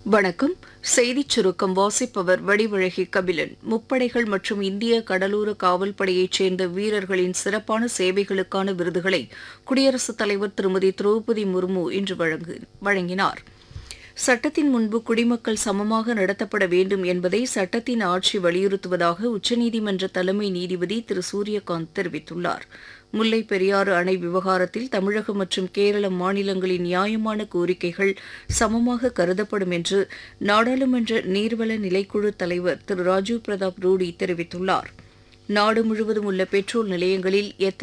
வணக்கம் செய்திச் சுருக்கம் வாசிப்பவர் வடிவழகி கபிலன் முப்படைகள் மற்றும் இந்திய கடலோர காவல் படையைச் சேர்ந்த வீரர்களின் சிறப்பான சேவைகளுக்கான விருதுகளை குடியரசுத் தலைவர் திருமதி திரௌபதி முர்மு இன்று வழங்கு- வழங்கினார் சட்டத்தின் முன்பு குடிமக்கள் சமமாக நடத்தப்பட வேண்டும் என்பதை சட்டத்தின் ஆட்சி வலியுறுத்துவதாக உச்சநீதிமன்ற தலைமை நீதிபதி திரு சூரியகாந்த் தெரிவித்துள்ளார் முல்லை பெரியாறு அணை விவகாரத்தில் தமிழகம் மற்றும் கேரள மாநிலங்களின் நியாயமான கோரிக்கைகள் சமமாக கருதப்படும் என்று நாடாளுமன்ற நீர்வள நிலைக்குழு தலைவர் திரு ராஜீவ் பிரதாப் ரூடி தெரிவித்துள்ளார் நாடு முழுவதும் உள்ள பெட்ரோல் நிலையங்களில் எத்தனால்